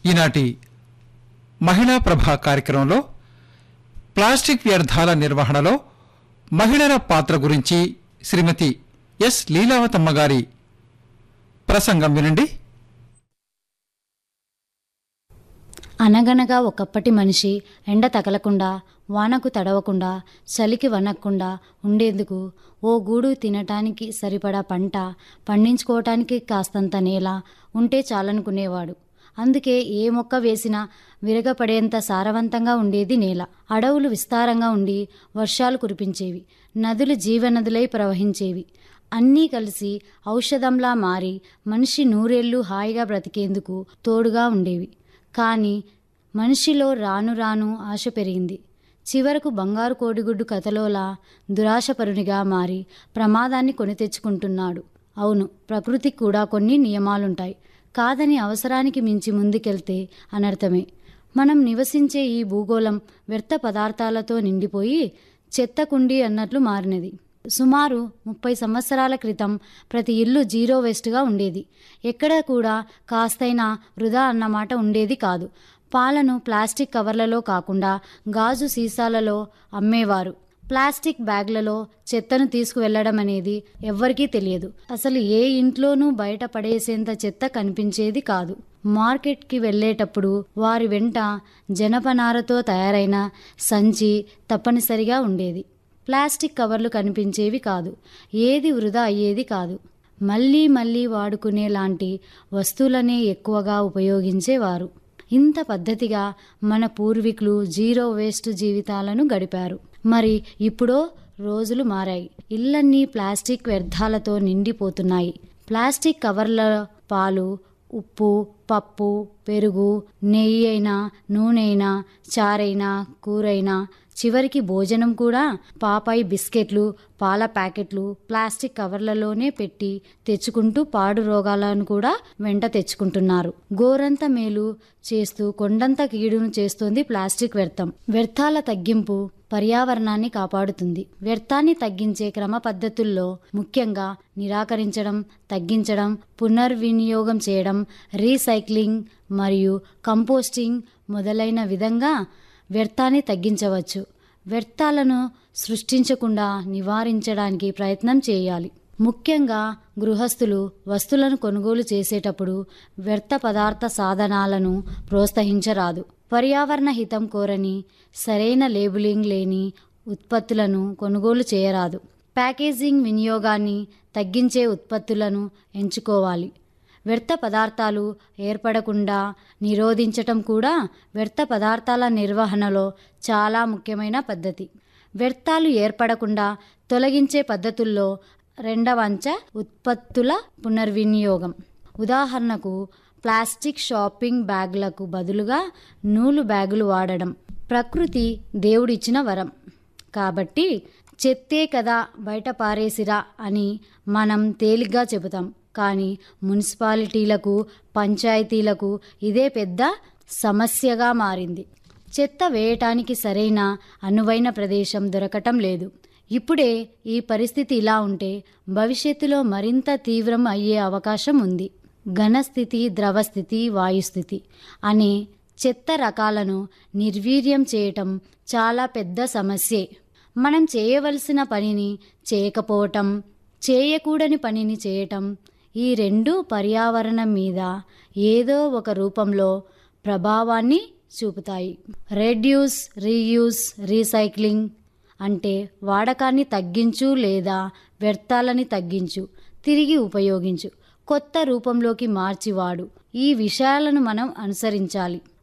ఈనాటి మహిళా ప్రభ కార్యక్రమంలో ప్లాస్టిక్ వ్యర్థాల నిర్వహణలో మహిళల పాత్ర గురించి శ్రీమతి ఎస్ లీలావతమ్మ గారి ప్రసంగం వినండి అనగనగా ఒకప్పటి మనిషి ఎండ తగలకుండా వానకు తడవకుండా చలికి వనక్కుండా ఉండేందుకు ఓ గూడు తినటానికి సరిపడా పంట పండించుకోవటానికి కాస్తంత నేల ఉంటే చాలనుకునేవాడు అందుకే ఏ మొక్క వేసినా విరగపడేంత సారవంతంగా ఉండేది నేల అడవులు విస్తారంగా ఉండి వర్షాలు కురిపించేవి నదులు జీవనదులై ప్రవహించేవి అన్నీ కలిసి ఔషధంలా మారి మనిషి నూరేళ్లు హాయిగా బ్రతికేందుకు తోడుగా ఉండేవి కానీ మనిషిలో రాను రాను ఆశ పెరిగింది చివరకు బంగారు కోడిగుడ్డు కథలోలా దురాశపరునిగా మారి ప్రమాదాన్ని కొని తెచ్చుకుంటున్నాడు అవును ప్రకృతికి కూడా కొన్ని నియమాలుంటాయి కాదని అవసరానికి మించి ముందుకెళ్తే అనర్థమే మనం నివసించే ఈ భూగోళం వ్యర్థ పదార్థాలతో నిండిపోయి చెత్త కుండి అన్నట్లు మారినది సుమారు ముప్పై సంవత్సరాల క్రితం ప్రతి ఇల్లు జీరో వేస్ట్గా ఉండేది ఎక్కడ కూడా కాస్తైనా వృధా అన్నమాట ఉండేది కాదు పాలను ప్లాస్టిక్ కవర్లలో కాకుండా గాజు సీసాలలో అమ్మేవారు ప్లాస్టిక్ బ్యాగ్లలో చెత్తను తీసుకువెళ్లడం అనేది ఎవ్వరికీ తెలియదు అసలు ఏ ఇంట్లోనూ బయట పడేసేంత చెత్త కనిపించేది కాదు మార్కెట్కి వెళ్ళేటప్పుడు వారి వెంట జనపనారతో తయారైన సంచి తప్పనిసరిగా ఉండేది ప్లాస్టిక్ కవర్లు కనిపించేవి కాదు ఏది వృధా అయ్యేది కాదు మళ్ళీ మళ్ళీ వాడుకునే లాంటి వస్తువులనే ఎక్కువగా ఉపయోగించేవారు ఇంత పద్ధతిగా మన పూర్వీకులు జీరో వేస్ట్ జీవితాలను గడిపారు మరి ఇప్పుడో రోజులు మారాయి ఇళ్ళన్నీ ప్లాస్టిక్ వ్యర్థాలతో నిండిపోతున్నాయి ప్లాస్టిక్ కవర్ల పాలు ఉప్పు పప్పు పెరుగు నెయ్యి అయినా నూనె అయినా చారైనా కూరైనా చివరికి భోజనం కూడా పాపాయి బిస్కెట్లు పాల ప్యాకెట్లు ప్లాస్టిక్ కవర్లలోనే పెట్టి తెచ్చుకుంటూ పాడు రోగాలను కూడా వెంట తెచ్చుకుంటున్నారు గోరంత మేలు చేస్తూ కొండంత కీడును చేస్తోంది ప్లాస్టిక్ వ్యర్థం వ్యర్థాల తగ్గింపు పర్యావరణాన్ని కాపాడుతుంది వ్యర్థాన్ని తగ్గించే క్రమ పద్ధతుల్లో ముఖ్యంగా నిరాకరించడం తగ్గించడం పునర్వినియోగం చేయడం రీసైక్లింగ్ మరియు కంపోస్టింగ్ మొదలైన విధంగా వ్యర్థాన్ని తగ్గించవచ్చు వ్యర్థాలను సృష్టించకుండా నివారించడానికి ప్రయత్నం చేయాలి ముఖ్యంగా గృహస్థులు వస్తువులను కొనుగోలు చేసేటప్పుడు వ్యర్థ పదార్థ సాధనాలను ప్రోత్సహించరాదు పర్యావరణ హితం కోరని సరైన లేబులింగ్ లేని ఉత్పత్తులను కొనుగోలు చేయరాదు ప్యాకేజింగ్ వినియోగాన్ని తగ్గించే ఉత్పత్తులను ఎంచుకోవాలి వ్యర్థ పదార్థాలు ఏర్పడకుండా నిరోధించటం కూడా వ్యర్థ పదార్థాల నిర్వహణలో చాలా ముఖ్యమైన పద్ధతి వ్యర్థాలు ఏర్పడకుండా తొలగించే పద్ధతుల్లో రెండవ అంచె ఉత్పత్తుల పునర్వినియోగం ఉదాహరణకు ప్లాస్టిక్ షాపింగ్ బ్యాగులకు బదులుగా నూలు బ్యాగులు వాడడం ప్రకృతి దేవుడిచ్చిన వరం కాబట్టి చెత్తే కదా బయట పారేసిరా అని మనం తేలిగ్గా చెబుతాం కానీ మున్సిపాలిటీలకు పంచాయతీలకు ఇదే పెద్ద సమస్యగా మారింది చెత్త వేయటానికి సరైన అనువైన ప్రదేశం దొరకటం లేదు ఇప్పుడే ఈ పరిస్థితి ఇలా ఉంటే భవిష్యత్తులో మరింత తీవ్రం అయ్యే అవకాశం ఉంది ఘనస్థితి ద్రవస్థితి వాయుస్థితి అనే చెత్త రకాలను నిర్వీర్యం చేయటం చాలా పెద్ద సమస్యే మనం చేయవలసిన పనిని చేయకపోవటం చేయకూడని పనిని చేయటం ఈ రెండు పర్యావరణం మీద ఏదో ఒక రూపంలో ప్రభావాన్ని చూపుతాయి రెడ్యూస్ రీయూస్ రీసైక్లింగ్ అంటే వాడకాన్ని తగ్గించు లేదా వ్యర్థాలని తగ్గించు తిరిగి ఉపయోగించు కొత్త రూపంలోకి మార్చి వాడు ఈ విషయాలను మనం అనుసరించాలి